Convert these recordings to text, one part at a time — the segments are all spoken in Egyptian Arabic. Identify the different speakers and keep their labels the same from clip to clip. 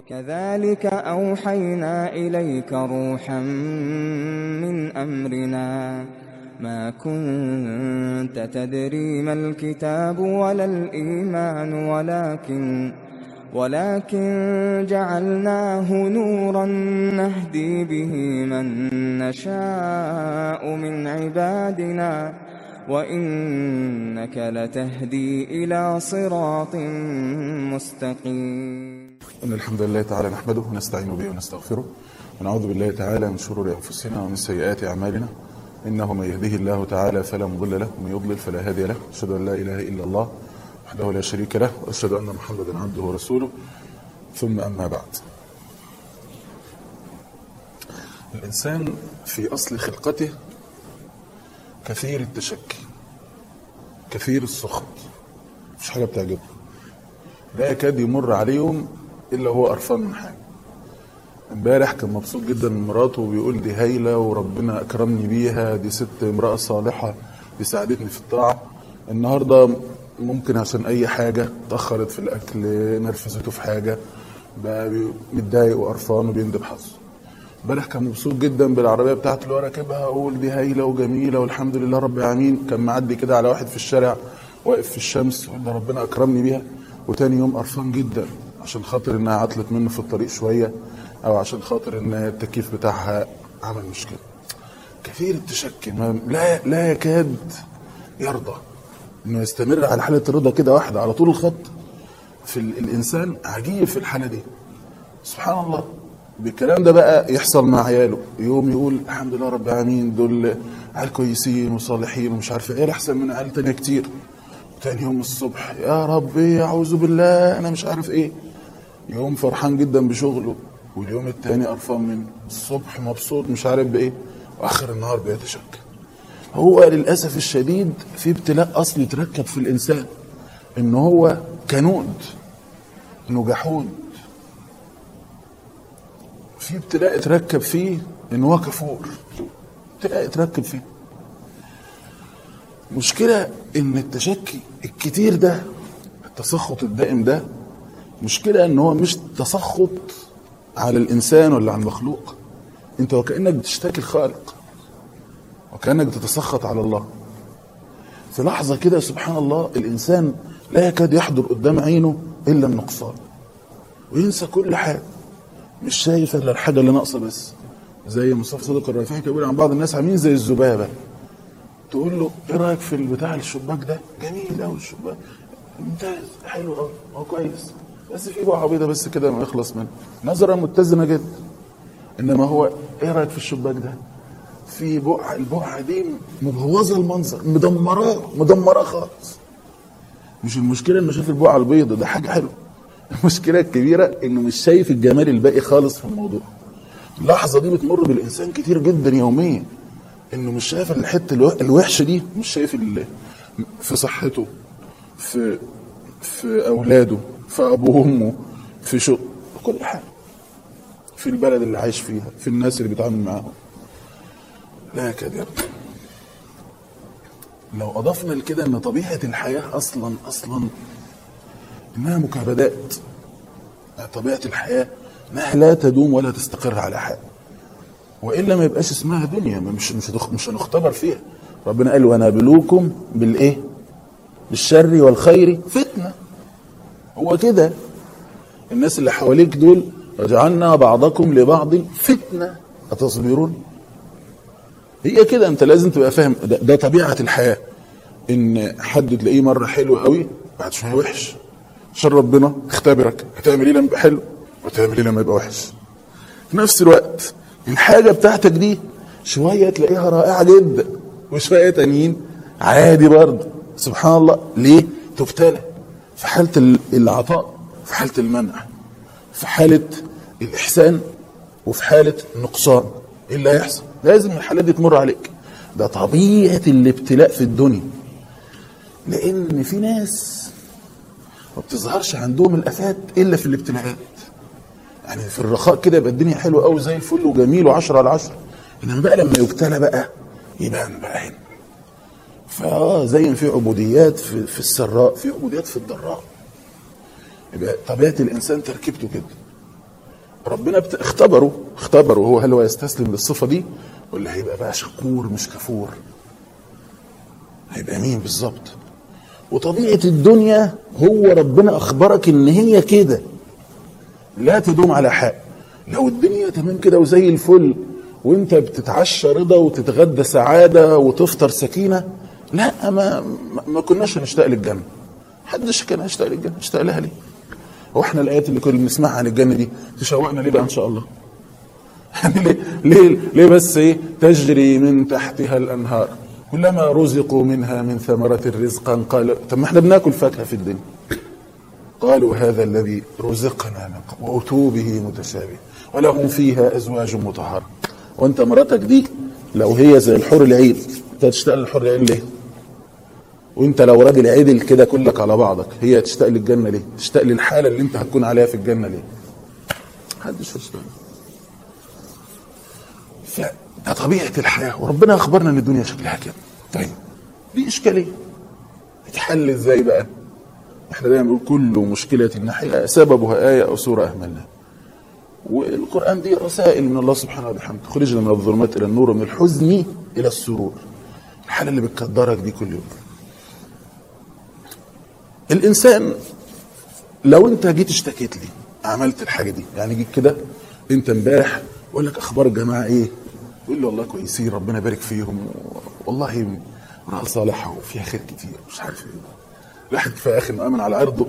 Speaker 1: وكذلك أوحينا إليك روحا من أمرنا ما كنت تدري ما الكتاب ولا الإيمان ولكن ولكن جعلناه نورا نهدي به من نشاء من عبادنا وإنك لتهدي إلى صراط مستقيم
Speaker 2: إن الحمد لله تعالى نحمده ونستعين به ونستغفره ونعوذ بالله تعالى من شرور أنفسنا ومن سيئات أعمالنا إنه من يهده الله تعالى فلا مضل له ومن يضلل فلا هادي له أشهد أن لا إله إلا الله وحده لا شريك له وأشهد أن محمدا عبده ورسوله ثم أما بعد الإنسان في أصل خلقته كثير التشكي كثير السخط مش حاجة بتعجبه لا يكاد يمر عليه يوم إلا هو قرفان من حاجة امبارح كان مبسوط جدا من مراته وبيقول دي هايلة وربنا أكرمني بيها دي ست امرأة صالحة دي ساعدتني في الطاعة النهاردة ممكن عشان أي حاجة تأخرت في الأكل نرفزته في حاجة بقى بي- متضايق وقرفان وبيندب حظه امبارح كان مبسوط جدا بالعربيه بتاعته اللي هو راكبها اقول دي هايله وجميله والحمد لله رب العالمين كان معدي كده على واحد في الشارع واقف في الشمس يقول ده ربنا اكرمني بيها وتاني يوم قرفان جدا عشان خاطر انها عطلت منه في الطريق شويه او عشان خاطر ان التكييف بتاعها عمل مشكله كثير التشكي ما لا لا يكاد يرضى انه يستمر على حاله الرضا كده واحده على طول الخط في ال- الانسان عجيب في الحاله دي سبحان الله بالكلام ده بقى يحصل مع عياله يوم يقول الحمد لله رب العالمين دول عيال كويسين وصالحين ومش عارف ايه احسن من عيال تانية كتير تاني يوم الصبح يا ربي اعوذ بالله انا مش عارف ايه يوم فرحان جدا بشغله واليوم التاني قرفان منه الصبح مبسوط مش عارف بايه واخر النهار بيتشكى هو للاسف الشديد في ابتلاء اصلي يتركب في الانسان ان هو كنود انه جحود في ابتلاء اتركب فيه ان هو كفور ابتلاء اتركب فيه مشكلة ان التشكي الكتير ده التسخط الدائم ده مشكلة ان هو مش تسخط على الانسان ولا على المخلوق انت وكأنك بتشتكي الخالق وكأنك بتتسخط على الله في لحظة كده سبحان الله الانسان لا يكاد يحضر قدام عينه الا النقصان وينسى كل حاجة مش شايف الا الحاجه اللي ناقصه بس زي مصطفى صدق الرافعي كان بيقول عن بعض الناس عاملين زي الذبابه تقول له ايه رايك في البتاع الشباك ده جميل قوي الشباك ممتاز حلو قوي هو كويس بس في بقعه بيضه بس كده ما يخلص منه نظره متزنه جدا انما هو ايه رايك في الشباك ده في بقعه البقعه دي مبوظه المنظر مدمراه مدمراه خالص مش المشكله انه شاف البقعه البيضة ده حاجه حلوه المشكله الكبيره انه مش شايف الجمال الباقي خالص في الموضوع اللحظه دي بتمر بالانسان كتير جدا يوميا انه مش شايف الحته الو- الوحشه دي مش شايف ال- في صحته في في اولاده في ابوه وامه في شغل في كل حاجه في البلد اللي عايش فيها في الناس اللي بيتعامل معاهم لا يكاد يرضى لو اضفنا لكده ان طبيعه الحياه اصلا اصلا انها مكابدات طبيعه الحياه انها لا تدوم ولا تستقر على حال والا ما يبقاش اسمها دنيا ما مش مش هتخ- مش هنختبر فيها ربنا قال ونبلوكم بالايه بالشر والخير فتنه هو كده الناس اللي حواليك دول وجعلنا بعضكم لبعض فتنه اتصبرون هي كده انت لازم تبقى فاهم ده, ده طبيعه الحياه ان حد تلاقيه مره حلو قوي بعد شويه وحش عشان ربنا اختبرك هتعمل ايه لما يبقى حلو وتعمل ايه لما يبقى وحش في نفس الوقت الحاجه بتاعتك دي شويه تلاقيها رائعه جدا وشويه تانيين عادي برضه سبحان الله ليه تبتلى في حاله ال- العطاء في حاله المنع في حاله الاحسان وفي حاله النقصان ايه اللي هيحصل لازم الحالات دي تمر عليك ده طبيعه الابتلاء في الدنيا لان في ناس ما بتظهرش عندهم الافات الا في الابتلاءات يعني في الرخاء كده يبقى الدنيا حلوه قوي زي الفل وجميل وعشرة على عشرة انما بقى لما يبتلى بقى يبان بقى هنا فاه زي ما في عبوديات في, في السراء في عبوديات في الضراء يبقى طبيعه الانسان تركيبته كده ربنا بت... اختبره اختبره هو هل هو يستسلم للصفه دي ولا هيبقى بقى شكور مش كفور هيبقى مين بالظبط وطبيعه الدنيا هو ربنا اخبرك ان هي كده لا تدوم على حال لو الدنيا تمام كده وزي الفل وانت بتتعشى رضا وتتغدى سعاده وتفطر سكينه لا ما ما- ما كناش هنشتاق للجنه محدش كان هيشتاق للجنه اشتاق لها ليه هو احنا الايات اللي كنا بنسمعها عن الجنه دي تشوقنا ليه بقى ان شاء الله يعني ليه ليه ليه بس ايه تجري من تحتها الانهار كلما رزقوا منها من ثمرة رزقا قال طب ما احنا بناكل فاكهه في الدنيا قالوا هذا الذي رزقنا من قبل واتوا به متشابه ولهم فيها ازواج مطهره وانت مراتك دي لو هي زي الحور العين انت هتشتاق للحور العين ليه؟ وانت لو راجل عدل كده كلك على بعضك هي تشتاق للجنه ليه؟ تشتاق للحاله اللي انت هتكون عليها في الجنه ليه؟ محدش يشتاق فده طبيعه الحياه وربنا اخبرنا ان الدنيا شكلها كده طيب دي اشكاليه تتحل ازاي بقى؟ احنا دايما بنقول كل مشكله نحلها سببها ايه او سوره اهملناها والقران دي رسائل من الله سبحانه وتعالى تخرجنا من الظلمات الى النور ومن الحزن الى السرور الحاله اللي بتكدرك دي كل يوم الانسان لو انت جيت اشتكيت لي عملت الحاجه دي يعني جيت كده انت امبارح اقول لك اخبار الجماعه ايه يقول لي والله كويسين ربنا يبارك فيهم والله امراه صالحه وفيها خير كتير مش عارف ايه الواحد في اخر مأمن على عرضه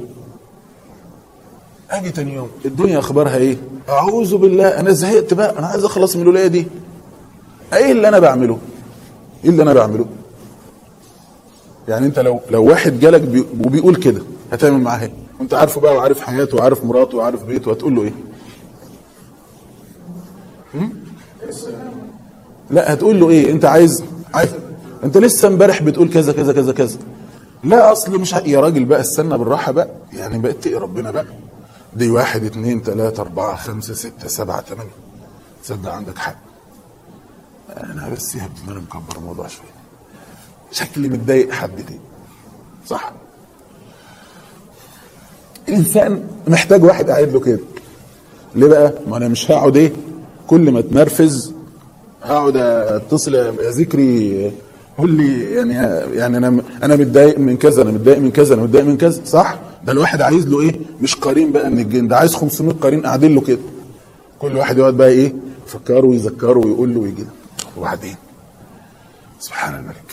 Speaker 2: اجي تاني يوم الدنيا اخبارها ايه اعوذ بالله انا زهقت بقى انا عايز اخلص من الولايه دي ايه اللي انا بعمله ايه اللي انا بعمله يعني انت لو لو واحد جالك بي وبيقول كده هتعمل معاه ايه وانت عارفه بقى وعارف حياته وعارف مراته وعارف بيته هتقول له ايه هم؟ لا هتقول له ايه انت عايز عايز انت لسه امبارح بتقول كذا كذا كذا كذا لا اصل مش ع- يا راجل بقى استنى بالراحه بقى يعني بقى اتقي ربنا بقى دي واحد اتنين تلاته اربعه خمسه سته سبعه تمانيه تصدق عندك حق انا بس يا ابني انا مكبر الموضوع شويه شكلي متضايق حبتين صح الانسان محتاج واحد قاعد له كده ليه بقى ما انا مش هقعد ايه كل ما اتنرفز هقعد اتصل يا ذكري قول لي يعني يعني انا انا متضايق من كذا انا متضايق من كذا انا متضايق من كذا صح ده الواحد عايز له ايه مش قرين بقى من الجن ده عايز 500 قرين قاعدين له كده كل واحد يقعد بقى ايه يفكره ويذكره ويقول له ويجي له وبعدين سبحان الملك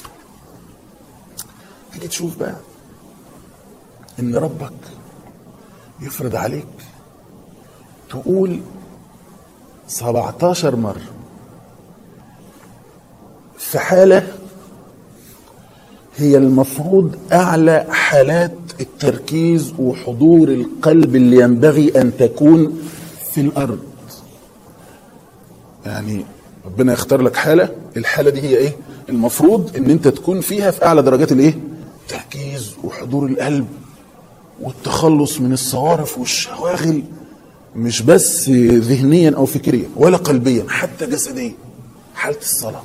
Speaker 2: تيجي تشوف بقى ان ربك يفرض عليك تقول 17 مرة في حالة هي المفروض أعلى حالات التركيز وحضور القلب اللي ينبغي أن تكون في الأرض يعني ربنا يختار لك حالة الحالة دي هي إيه المفروض أن أنت تكون فيها في أعلى درجات الإيه تركيز وحضور القلب والتخلص من الصوارف والشواغل مش بس ذهنيا او فكريا ولا قلبيا حتى جسديا حاله الصلاه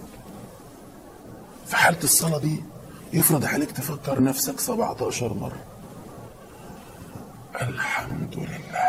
Speaker 2: في حاله الصلاه دي يفرض عليك تفكر نفسك 17 مره الحمد لله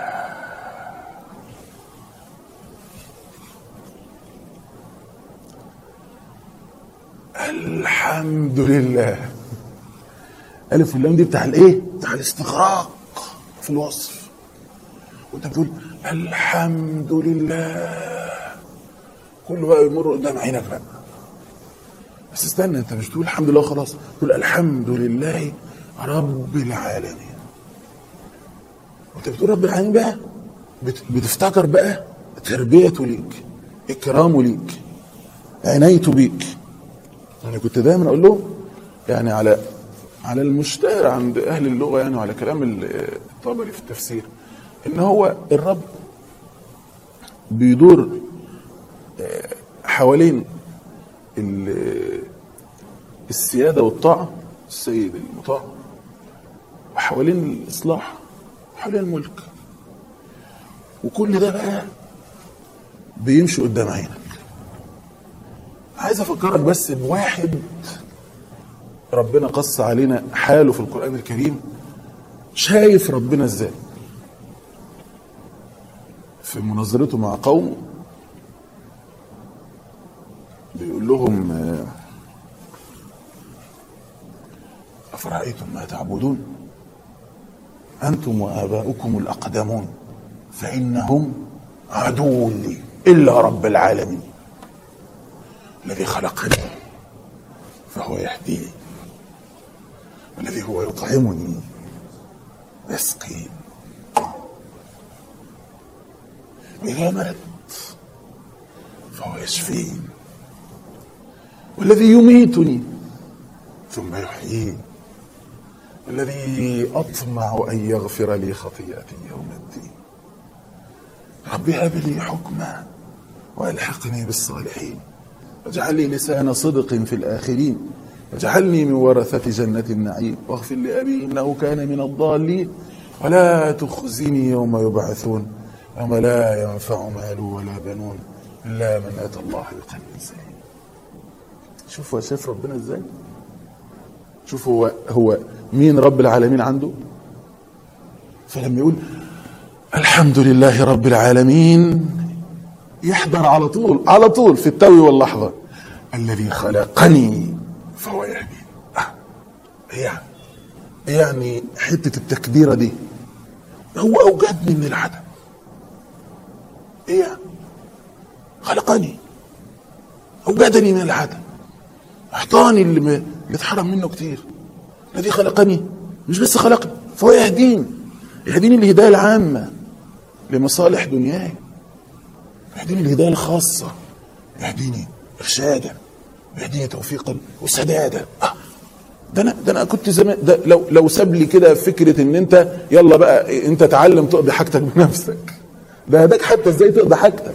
Speaker 2: الحمد لله الف واللام دي بتاع الايه بتاع الاستغراق في الوصف وانت بتقول الحمد لله كله بقى يمر قدام عينك بقى بس استنى انت مش تقول الحمد لله خلاص تقول الحمد لله رب العالمين وانت بتقول رب العالمين بقى بت- بتفتكر بقى تربيته ليك اكرامه ليك عنايته بيك انا كنت دايما اقول لهم يعني على على المشتهر عند اهل اللغه يعني وعلى كلام ال- الطبري في التفسير ان هو الرب بيدور آه، حوالين ال- السياده والطاعه السيد المطاع وحوالين الاصلاح وحوالين الملك وكل ده بقى بيمشي قدام عينك عايز افكرك بس بواحد ربنا قص علينا حاله في القران الكريم شايف ربنا ازاي في مناظرته مع قوم بيقول لهم آه، أفرأيتم ما تعبدون أنتم وآباؤكم الأقدمون فإنهم عدو لي إلا رب العالمين الذي خلقني فهو يهديني والذي هو يطعمني ويسقيني وإذا مرضت فهو يشفيني والذي يميتني ثم يحييني الذي أطمع أن يغفر لي خطيئتي يوم الدين رب هب لي حكما وألحقني بالصالحين واجعل لي لسان صدق في الآخرين واجعلني من ورثة جنة النعيم واغفر لأبي إنه كان من الضالين ولا تخزني يوم يبعثون يوم لا ينفع مال ولا بنون إلا من أتى الله بقلب سليم شوفوا شايف ربنا ازاي شوف هو هو مين رب العالمين عنده فلما يقول الحمد لله رب العالمين يحضر على طول على طول في التو واللحظة الذي خلقني فهو يهدين آه. يعني يعني حتة التكبيرة دي هو أوجدني من العدم إيه يعني؟ خلقني أوجدني من العدم أعطاني اللي, م... اللي اتحرم منه كتير الذي خلقني مش بس خلقني فهو يهديني يهديني الهداية العامة لمصالح دنياي يهديني الهداية الخاصة يهديني إرشادا يهديني توفيقا وسدادا آه. ده انا ده انا كنت زمان ده لو لو ساب لي كده فكره ان انت يلا بقى انت تعلم تقضي حاجتك بنفسك ده هداك حتى ازاي تقضي حاجتك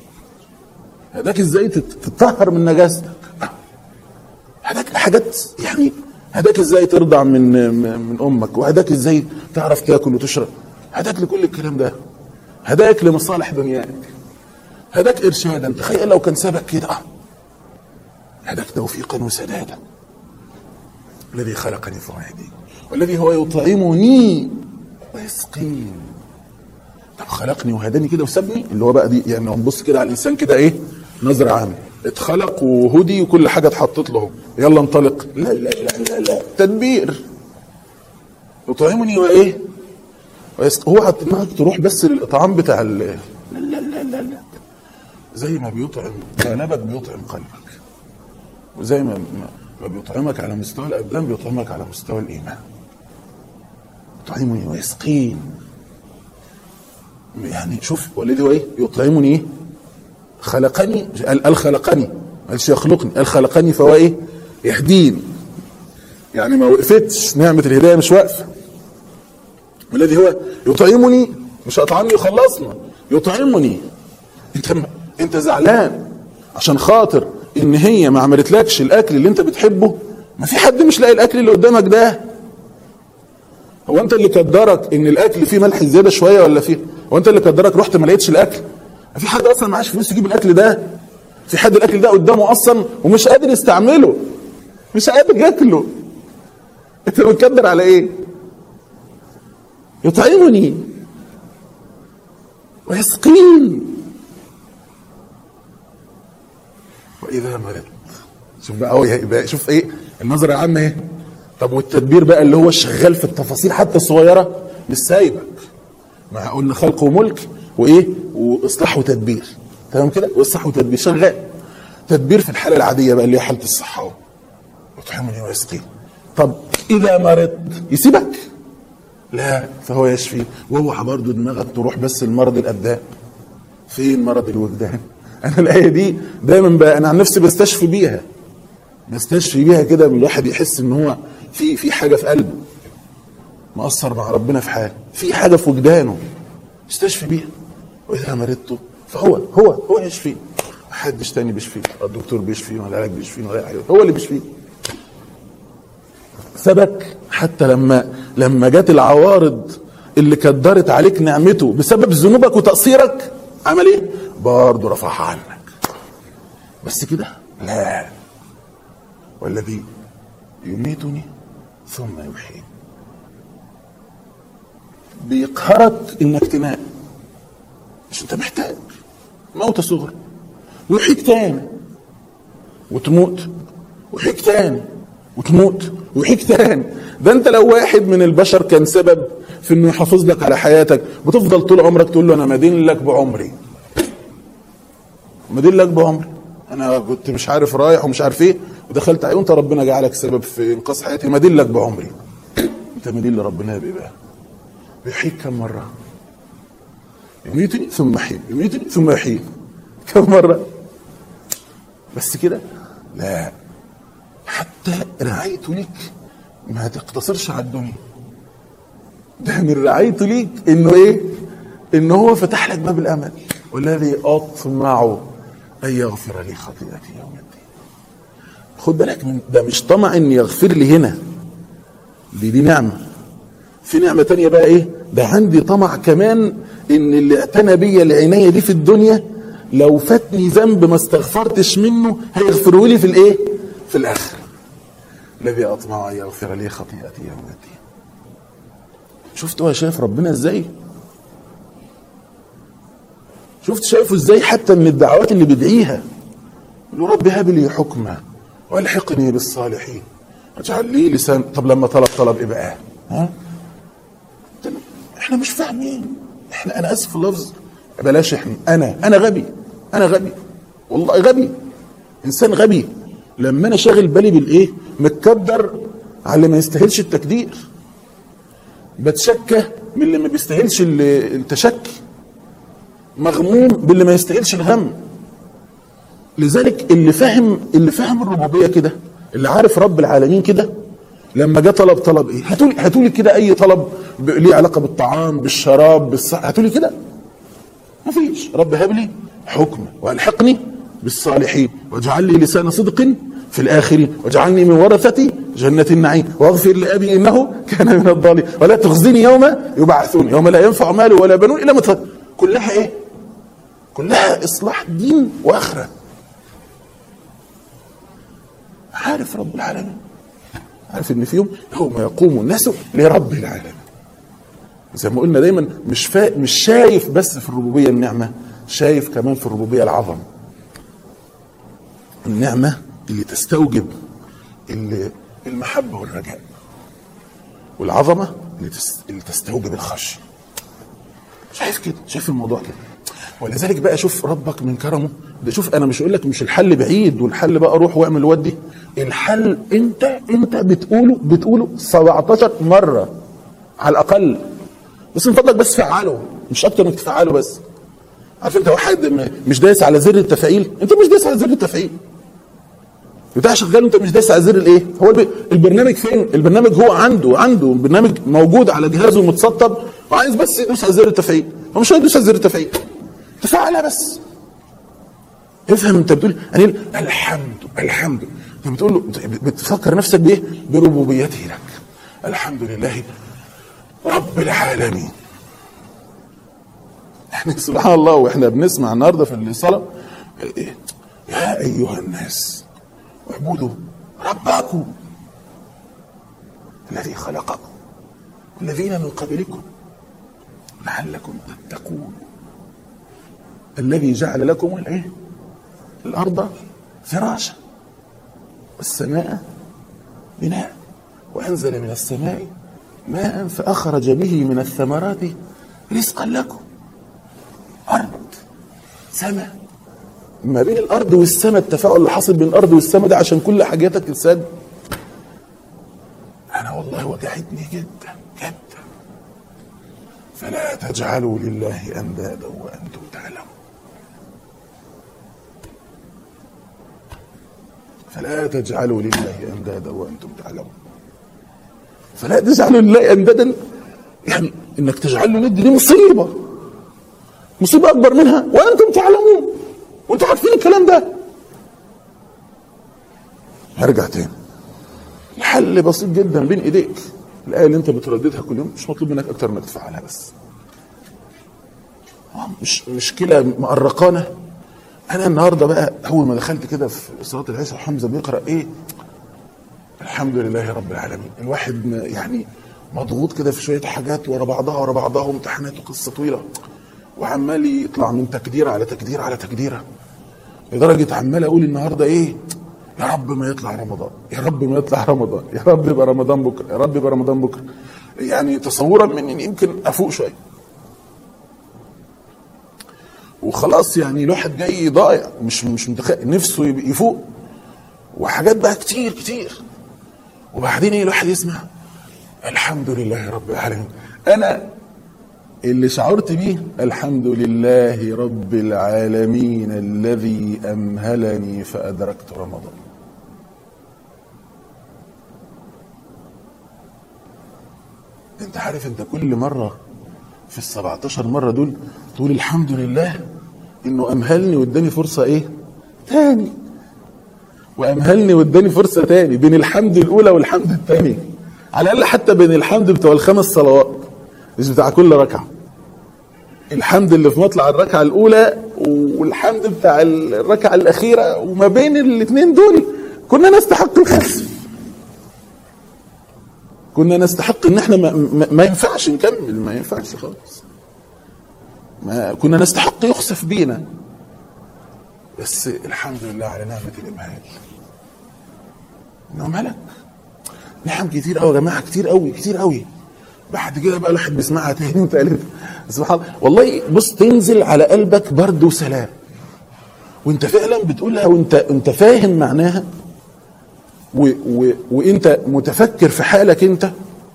Speaker 2: هداك ازاي تت- تتطهر من نجاستك آه. هداك حاجات يعني هداك ازاي ترضع من من من امك وهداك ازاي تعرف تاكل وتشرب هداك لكل الكلام ده هداك لمصالح دنياك هداك ارشادا تخيل لو كان سابك كده آه. هداك توفيقا وسدادا الذي خلقني فهو يهديني والذي هو يطعمني ويسقيني طب خلقني وهداني كده وسابني اللي هو بقى دي يعني نبص كده على الانسان كده ايه نظرة عامة اتخلق وهدي وكل حاجة اتحطت له يلا انطلق لا لا لا لا, لا. تدبير يطعمني وايه ويسق... هو دماغك تروح بس للاطعام بتاع ال... لا لا لا لا لا زي ما بيطعم جانبك بيطعم قلبك وزي ما ما- ما بيطعمك على مستوى الابدان بيطعمك على مستوى الايمان يطعمني ويسقين يعني شوف والذي هو ايه يطعمني ايه خلقني قال قال خلقني ما قالش يخلقني قال خلقني فهو ايه يهديني يعني ما وقفتش نعمة الهداية مش واقفة والذي هو يطعمني مش أطعمني وخلصنا يطعمني انت انت زعلان عشان خاطر ان هي ما عملتلكش الاكل اللي انت بتحبه ما في حد مش لاقي الاكل اللي قدامك ده هو انت اللي قدرك ان الاكل فيه ملح زياده شويه ولا فيه هو انت اللي قدرك رحت ما لقيتش الاكل ما في حد اصلا معاش فلوس يجيب الاكل ده في حد الاكل ده قدامه اصلا ومش قادر يستعمله مش قادر ياكله انت متقدر على ايه يطعمني ويسقيني واذا مرضت شوف بقى هو يبقى شوف ايه النظره العامه ايه طب والتدبير بقى اللي هو شغال في التفاصيل حتى الصغيره مش سايبك ما قلنا خلق وملك وايه واصلاح وتدبير تمام كده واصلاح وتدبير شغال تدبير في الحاله العاديه بقى اللي هي حاله الصحه اهو يطعمني ويسقيني طب اذا مرضت يسيبك لا فهو يشفي واوعى برضه دماغك تروح بس لمرض الابدان فين مرض الوجدان انا الايه دي دايما بقى انا عن نفسي بستشفي بيها بستشفي بيها كده من الواحد يحس ان هو في في حاجه في قلبه مقصر مع ربنا في حاجه في حاجه في وجدانه استشفي بيها واذا مرضت فهو هو هو يشفي محدش تاني بيشفيه لا الدكتور بيشفيه ولا العلاج بيشفيه ولا أي حاجه هو اللي بيشفيه سبك حتى لما لما جت العوارض اللي كدرت عليك نعمته بسبب ذنوبك وتقصيرك عمل ايه؟ برضه رفعها عنك بس كده لا والذي يميتني ثم يحييني بيقهرك انك تنام عشان انت محتاج موت صغرى ويحييك تاني وتموت ويحييك تاني وتموت ويحييك تاني ده انت لو واحد من البشر كان سبب في انه يحافظ لك على حياتك بتفضل طول عمرك تقول له انا مدين لك بعمري مدين لك بعمري انا كنت مش عارف رايح ومش عارف ايه ودخلت عليه وانت ربنا جعلك سبب في انقاذ حياتي مدين لك بعمري انت مدين لربنا بايه بقى بيحييك كم مره يميتني ثم يحيي يميتني ثم يحيي كم مره بس كده لا حتى رعايته ليك ما تقتصرش على الدنيا ده من رعايته ليك انه ايه ان هو فتح لك باب الامل والذي اطمع ان يغفر لي خطيئتي يوم الدين خد بالك من ده مش طمع ان يغفر لي هنا دي دي نعمه في نعمه تانية بقى ايه ده عندي طمع كمان ان اللي اعتنى بيا العنايه دي في الدنيا لو فاتني ذنب ما استغفرتش منه هيغفره لي في الايه في الاخره الذي اطمع ان يغفر لي خطيئتي يوم الدين شفت هو شايف ربنا ازاي شفت شايفه ازاي حتى من الدعوات اللي بيدعيها يقول له رب هب لي حكما والحقني بالصالحين واجعل لي لسان طب لما طلب طلب ايه بقى ها احنا مش فاهمين احنا انا اسف في اللفظ بلاش احنا انا انا غبي انا غبي والله غبي انسان غبي لما انا شاغل بالي بالايه متكدر على اللي ما يستاهلش التكدير بتشكى من اللي ما بيستاهلش التشكي مغموم باللي ما يستاهلش الغم لذلك اللي فاهم اللي فاهم الربوبيه كده اللي عارف رب العالمين كده لما جه طلب طلب ايه هاتولي هاتولي كده اي طلب ليه علاقه بالطعام بالشراب بالصحه هاتولي كده ما فيش رب هب لي حكما والحقني بالصالحين واجعل لي لسان صدق في الاخرين واجعلني من ورثة جنة النعيم واغفر لأبي إنه كان من الضالين ولا تخزني يوم يبعثون يوم لا ينفع مال ولا بنون إلا متفق كلها إيه كلها إصلاح دين وآخرة عارف رب العالمين عارف ان في يوم يوم يقوم الناس لرب العالمين زي ما قلنا دايما مش فا... مش شايف بس في الربوبيه النعمه شايف كمان في الربوبيه العظمه النعمه اللي تستوجب اللي المحبه والرجاء والعظمه اللي, تس... اللي تستوجب الخشيه شايف كده شايف الموضوع كده ولذلك بقى شوف ربك من كرمه ده شوف انا مش اقول لك مش الحل بعيد والحل بقى روح واعمل ودي الحل انت انت بتقوله بتقوله 17 مره على الاقل بس من فضلك بس فعله مش اكتر انك تفعله بس عارف انت واحد مش دايس على زر التفعيل انت مش دايس على زر التفعيل بتاع شغال وانت مش دايس على زر الايه هو البرنامج فين البرنامج هو عنده عنده برنامج موجود على جهازه متسطب وعايز بس يدوس على زر التفعيل هو مش هيدوس على زر التفعيل تفعلها بس افهم انت بتقول يعني الحمد الحمد انت بتقول له بتفكر نفسك بايه بربوبيته لك الحمد لله رب العالمين احنا سبحان الله واحنا بنسمع النهارده في الصلاه يا ايها الناس اعبدوا ربكم الذي خلقكم والذين من قبلكم لعلكم تتقون الذي جعل لكم الايه الارض فراشا والسماء بناء وانزل من السماء ماء فاخرج به من الثمرات رزقا لكم ارض سماء ما بين الارض والسماء التفاعل اللي حاصل بين الارض والسماء ده عشان كل حاجاتك الساد انا والله وجعتني جدا جدا فلا تجعلوا لله اندادا وانتم تعلمون فلا تجعلوا لله اندادا وانتم تعلمون فلا تجعلوا لله اندادا يعني انك تجعل له ند دي مصيبه مصيبه اكبر منها وانتم تعلمون وانتم عارفين الكلام ده هرجع تاني الحل بسيط جدا بين ايديك الايه اللي انت بترددها كل يوم مش مطلوب منك اكتر انك تفعلها بس مش مشكله مقرقانه انا النهارده بقى اول ما دخلت كده في صلاه العشاء حمزه بيقرا ايه الحمد لله رب العالمين الواحد يعني مضغوط كده في شويه حاجات ورا بعضها ورا بعضها وامتحانات وقصه طويله وعمال يطلع من تكديره على تكديره على تكديره لدرجه عمال اقول النهارده ايه يا رب ما يطلع رمضان يا رب ما يطلع رمضان يا رب يبقى رمضان بكره يا رب يبقى رمضان بكره يعني تصورا من ان يمكن افوق شويه وخلاص يعني الواحد جاي ضايع مش مش متخيل نفسه يبقى يفوق وحاجات بقى كتير كتير وبعدين ايه الواحد يسمع الحمد لله رب العالمين انا اللي شعرت بيه الحمد لله رب العالمين الذي امهلني فادركت رمضان انت عارف انت كل مره في ال 17 مره دول تقول الحمد لله انه امهلني واداني فرصه ايه تاني وامهلني واداني فرصه تاني بين الحمد الاولى والحمد الثاني على الاقل حتى بين الحمد بتوع الخمس صلوات مش بتاع كل ركعه الحمد اللي في مطلع الركعه الاولى والحمد بتاع الركعه الاخيره وما بين الاثنين دول كنا نستحق الخسف كنا نستحق ان احنا ما, ما, ما ينفعش نكمل ما ينفعش خالص ما كنا نستحق يخسف بينا بس الحمد لله على نعمة الإمهال إنه ملك نعم كتير قوي يا جماعة كتير قوي كتير قوي بعد كده بقى الواحد بيسمعها تاني وتالت سبحان الله والله بص تنزل على قلبك برد وسلام وانت فعلا بتقولها وانت انت فاهم معناها و و وانت متفكر في حالك انت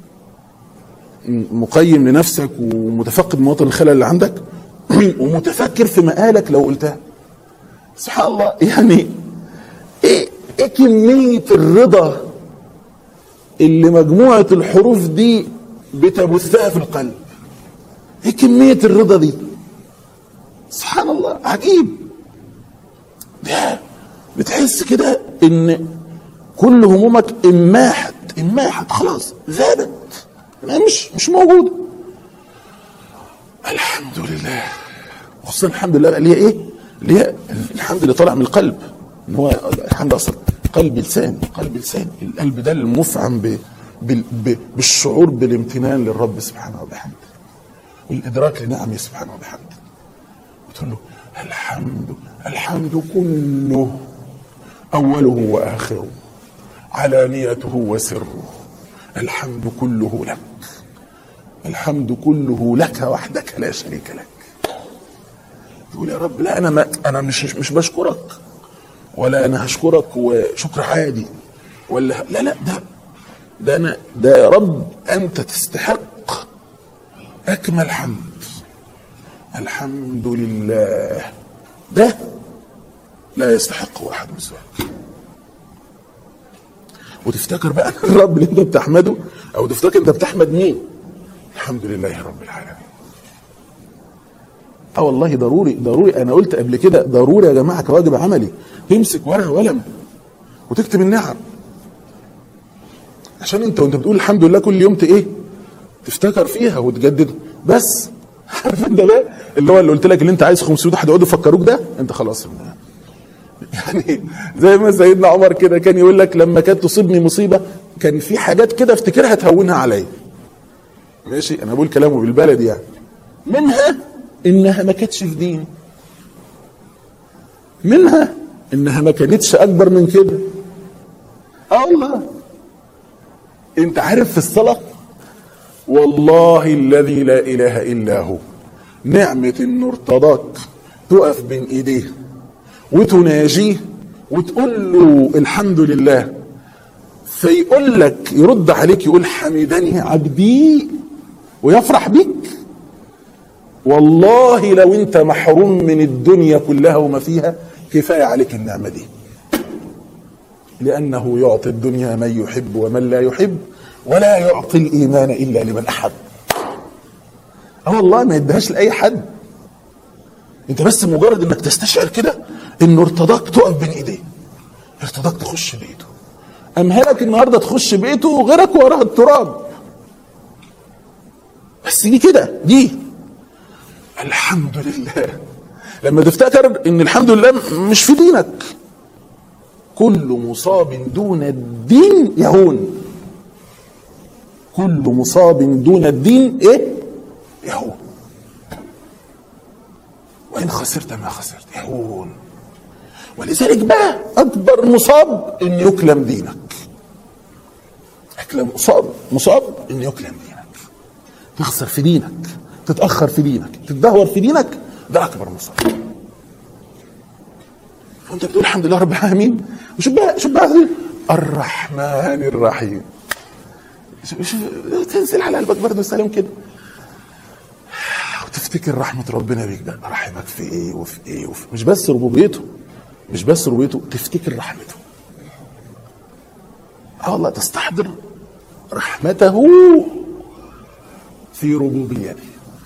Speaker 2: مقيم لنفسك ومتفقد مواطن الخلل اللي عندك ومتفكر في مقالك لو قلتها سبحان الله يعني ايه ايه كمية الرضا اللي مجموعة الحروف دي بتبثها في القلب ايه كمية الرضا دي سبحان الله عجيب ده بتحس كده ان كل همومك اماحت اماحت خلاص ذابت مش مش موجوده الحمد لله خصوصا الحمد لله اللي هي ايه اللي هي الحمد لله طالع من القلب ان هو الحمد اصلا قلب لسان قلب لسان القلب ده المفعم ب ب بالشعور بالامتنان للرب سبحانه وبحمده والادراك لنعمه سبحانه وبحمده وتقول له الحمد الحمد كله اوله واخره علانيته وسره الحمد كله لك الحمد كله لك وحدك لا شريك لك يقول يا رب لا انا ما انا مش مش بشكرك ولا انا هشكرك وشكر عادي ولا لا لا ده ده انا ده يا رب انت تستحق اكمل حمد الحمد لله ده لا يستحق احد سواك وتفتكر بقى الرب اللي انت بتحمده او تفتكر انت بتحمد مين الحمد لله رب العالمين اه والله ضروري ضروري انا قلت قبل كده ضروري يا جماعه كواجب عملي تمسك ورقه وقلم وتكتب النعم عشان انت وانت بتقول الحمد لله كل يوم ايه تفتكر فيها وتجدد بس عارف انت بقى اللي هو اللي قلت لك اللي انت عايز 500 واحد يقعدوا يفكروك ده انت خلاص يعني زي ما سيدنا عمر كده كان يقول لك لما كانت تصيبني مصيبه كان في حاجات كده افتكرها تهونها عليا ماشي انا بقول كلامه بالبلد يعني منها انها ما كانتش في دين منها انها ما كانتش اكبر من كده اه والله انت عارف في الصلاه والله الذي لا اله الا هو نعمه انه ارتضاك تقف بين ايديه وتناجيه وتقول له الحمد لله فيقول لك يرد عليك يقول حمدني عبدي ويفرح بك والله لو انت محروم من الدنيا كلها وما فيها كفايه عليك النعمه دي لانه يعطي الدنيا من يحب ومن لا يحب ولا يعطي الايمان الا لمن احب اه والله ما يديهاش لاي حد انت بس مجرد انك تستشعر كده انه ارتضاك تقف بين ايديه ارتضاك تخش بيته امهلك النهارده تخش بيته وغيرك وراه التراب بس دي كده دي الحمد لله لما تفتكر ان الحمد لله مش في دينك كل مصاب دون الدين يهون كل مصاب دون الدين ايه يهون وإن خسرت ما خسرت يهون ولذلك بقى أكبر مصاب إن يكلم دينك أكلم مصاب مصاب إن يكلم دينك تخسر في دينك تتأخر في دينك تتدهور في دينك ده أكبر مصاب وانت بتقول الحمد لله رب العالمين وشوف بقى شوف بقى الرحمن الرحيم شوف شوف تنزل على قلبك برضه سلام كده وتفتكر رحمة ربنا بيك ده رحمك في ايه وفي ايه وفي مش بس ربوبيته مش بس ربوبيته تفتكر رحمته اه والله تستحضر رحمته في ربوبيته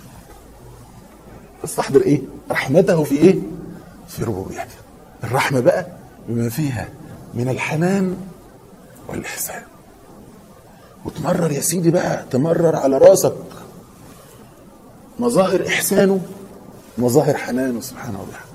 Speaker 2: تستحضر ايه رحمته في ايه في ربوبيته الرحمة بقى بما فيها من الحنان والإحسان وتمرر يا سيدي بقى تمرر على راسك مظاهر إحسانه مظاهر حنانه سبحانه وتعالى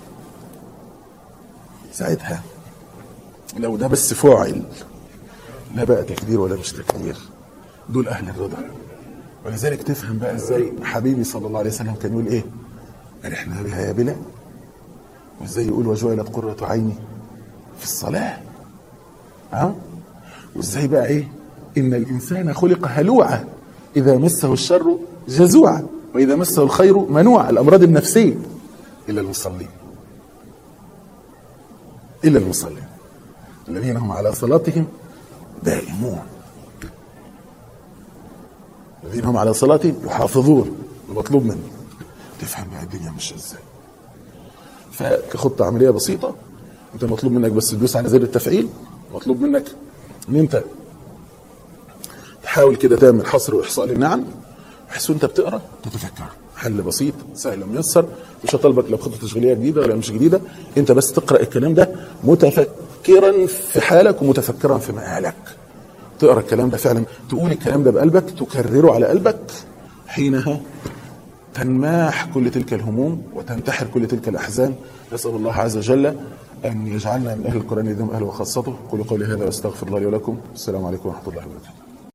Speaker 2: ساعتها لو ده بس فعل لا بقى تكبير ولا مش تكبير دول أهل الرضا ولذلك تفهم بقى ازاي حبيبي صلى الله عليه وسلم كان يقول ايه أرحنا بها يا بلال وازاي يقول وجعلت قرة عيني في الصلاة ها وازاي بقى ايه ان الانسان خلق هلوعا اذا مسه الشر جزوعا واذا مسه الخير منوعا الامراض النفسيه الا المصلين الا المصلين الذين هم على صلاتهم دائمون الذين هم على صلاتهم يحافظون المطلوب منه تفهم بقى الدنيا ماشيه ازاي فكخطه عمليه بسيطه انت مطلوب منك بس تدوس على زر التفعيل مطلوب منك ان انت تحاول كده تعمل حصر واحصاء للنعم بحيث وانت بتقرا تتفكر حل بسيط سهل ميسر مش هطلبك لو خطه تشغيليه جديده ولا مش جديده انت بس تقرا الكلام ده متفكرا في حالك ومتفكرا في مآلك تقرا الكلام ده فعلا تقول الكلام ده بقلبك تكرره على قلبك حينها تنماح كل تلك الهموم وتنتحر كل تلك الاحزان نسال الله عز وجل ان يجعلنا من اهل القران يدوم اهله وخاصته قولوا قولي هذا واستغفر الله لي ولكم السلام عليكم ورحمه الله وبركاته